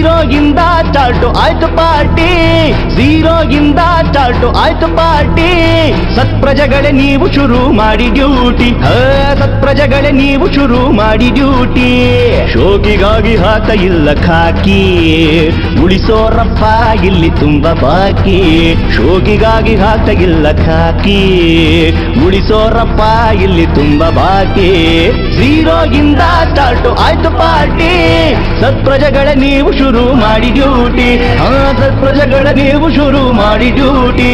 ಝೀರೋಗಿಂದ start ಆಯ್ತು party ಝೀರೋಗಿಂದ start ಆಯ್ತು ಪಾರ್ಟಿ ಸತ್ಪ್ರಜೆಗಳೇ ನೀವು ಶುರು ಮಾಡಿ ಡ್ಯೂಟಿ ಸತ್ಪ್ರಜೆಗಳೇ ನೀವು ಶುರು ಮಾಡಿ ಡ್ಯೂಟಿ ಶೋಕಿಗಾಗಿ ಹಾಕ ಇಲ್ಲ ಖಾಕಿ ಉಳಿಸೋರಪ್ಪ ಇಲ್ಲಿ ತುಂಬ ಬಾಕಿ ಶೋಕಿಗಾಗಿ ಹಾಕ ಇಲ್ಲ ಖಾಕಿ ಉಳಿಸೋರಪ್ಪ ಇಲ್ಲಿ ತುಂಬ ಬಾಕಿ ಝೀರೋಗಿಂದ ಸ್ಟಾರ್ಟು ಆಯ್ತು ಪಾರ್ಟಿ ಸತ್ಪ್ರಜೆಗಳ ನೀವು ಶುರು ಮಾಡಿ ಡ್ಯೂಟಿ ಹಾ ಸತ್ಪ್ರಜೆಗಳ ನೀವು ಶುರು ಮಾಡಿ ಡ್ಯೂಟಿ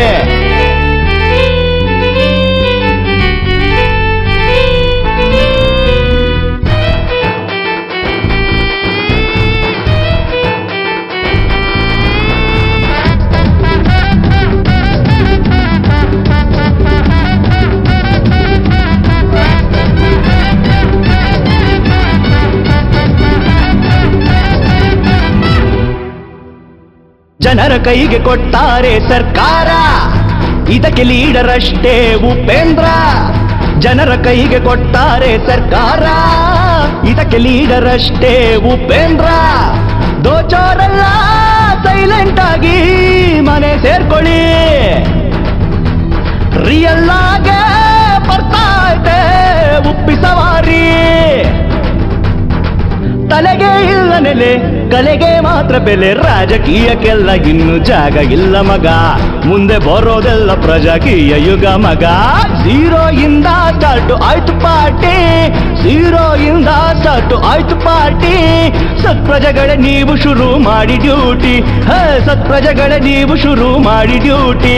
ಜನರ ಕೈಗೆ ಕೊಟ್ಟಾರೆ ಸರ್ಕಾರ ಇದಕ್ಕೆ ಲೀಡರ್ ಅಷ್ಟೇ ಉಪೇಂದ್ರ ಜನರ ಕೈಗೆ ಕೊಟ್ಟಾರೆ ಸರ್ಕಾರ ಇದಕ್ಕೆ ಲೀಡರ್ ಅಷ್ಟೇ ಉಪೇಂದ್ರ ದೋಚೋರೆಲ್ಲ ಸೈಲೆಂಟ್ ಆಗಿ ಮನೆ ಸೇರ್ಕೊಳ್ಳಿ ರಿಯಲ್ ಆಗೆ ಬರ್ತಾ ಇದೆ ಉಪ್ಪಿ ಸವಾರಿ ತಲೆಗೆ ಇಲ್ಲ ನೆಲೆ ಕಲೆಗೆ ಮಾತ್ರ ಬೆಲೆ ರಾಜಕೀಯಕ್ಕೆಲ್ಲ ಇನ್ನು ಜಾಗ ಇಲ್ಲ ಮಗ ಮುಂದೆ ಬರೋದೆಲ್ಲ ಪ್ರಜಾಕೀಯ ಯುಗ ಮಗ ಝೀರೋ ಇಂದ ಸ್ಟಾರ್ಟ್ ಆಯ್ತು ಪಾರ್ಟಿ ಝೀರೋ ಇಂದ ಸ್ಟಾರ್ಟ್ ಆಯ್ತು ಪಾರ್ಟಿ ಸತ್ಪ್ರಜೆಗಳೇ ನೀವು ಶುರು ಮಾಡಿ ಡ್ಯೂಟಿ ಹೇ ಸತ್ಪ್ರಜೆಗಳೇ ನೀವು ಶುರು ಮಾಡಿ ಡ್ಯೂಟಿ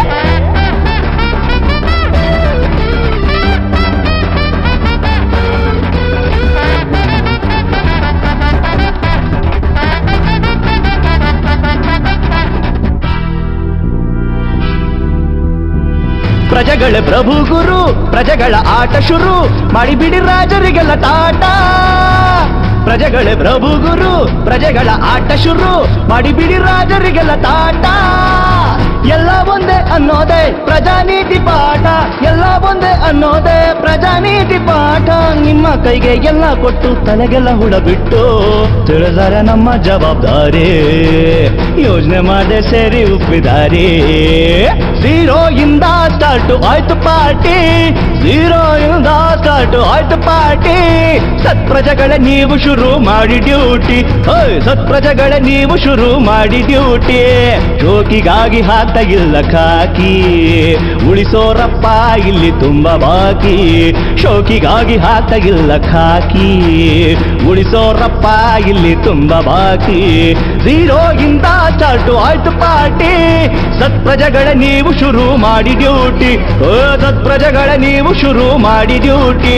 ಪ್ರಜೆಗಳ ಪ್ರಭು ಗುರು ಪ್ರಜೆಗಳ ಆಟ ಶುರು ಮಾಡಿಬಿಡಿ ರಾಜರಿಗೆಲ್ಲ ಟಾಟ ಪ್ರಜೆಗಳ ಪ್ರಭು ಗುರು ಪ್ರಜೆಗಳ ಆಟ ಶುರು ಮಾಡಿಬಿಡಿ ರಾಜರಿಗೆಲ್ಲ ಟಾಟ ಎಲ್ಲ ಒಂದೇ ಅನ್ನೋದೇ ಪ್ರಜಾನೀತಿ ಪಾಠ ಎಲ್ಲ ಒಂದೇ ಅನ್ನೋದೇ ಪ್ರಜಾನೀತಿ ಪಾಠ ನಿಮ್ಮ ಕೈಗೆ ಎಲ್ಲ ಕೊಟ್ಟು ತಲೆಗೆಲ್ಲ ಹುಳ ಬಿಟ್ಟು ತಿಳಿದರೆ ನಮ್ಮ ಜವಾಬ್ದಾರಿ ಯೋಜನೆ ಮಾಡದೆ ಸೇರಿ ಉಪ್ಪಿದಾರಿ ಝೀರೋ ಇಂದ ಸ್ಟಾರ್ಟ್ ಆಯ್ತು ಪಾರ್ಟಿ ಝೀರೋ ಇಂದ ಸ್ಟಾರ್ಟ್ ಆಯ್ತು ಪಾರ್ಟಿ ಸತ್ಪ್ರಜೆಗಳೇ ನೀವು ಶುರು ಮಾಡಿ ಡ್ಯೂಟಿ ಓಯ್ ಸತ್ಪ್ರಜೆಗಳೇ ನೀವು ಶುರು ಮಾಡಿ ಡ್ಯೂಟಿ ಶೋಕಿಗಾಗಿ ಹಾಕ್ತಾ ಇಲ್ಲ ಖಾಕಿ ಉಳಿಸೋರಪ್ಪ ಇಲ್ಲಿ ತುಂಬ ಬಾಕಿ ಶೋಕಿಗಾಗಿ ಹಾಕ್ತಾ ಇಲ್ಲ ಖಾಕಿ ಉಳಿಸೋರಪ್ಪ ಇಲ್ಲಿ ತುಂಬ ಬಾಕಿ ಝೀರೋ ಇಂದ ಸ್ಟಾರ್ಟ್ ಆಯ್ತು ಪಾರ್ಟಿ ಸತ್ಪ್ರಜೆಗಳ ನೀವು ಶುರು ಮಾಡಿ ಡ್ಯೂಟಿ ಓ ಸತ್ಪ್ರಜೆಗಳ ನೀವು ಶುರು ಮಾಡಿ ಡ್ಯೂಟಿ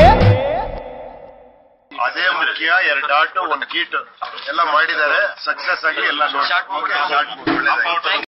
ಅದೇ ಮುಖ್ಯ ಎರಡು ಡಾಟ್ ಒಂದು ಕೀಟ್ ಎಲ್ಲ ಮಾಡಿದ್ದಾರೆ ಸಕ್ಸಸ್ ಆಗಿ ಎಲ್ಲ ನೋಡಿ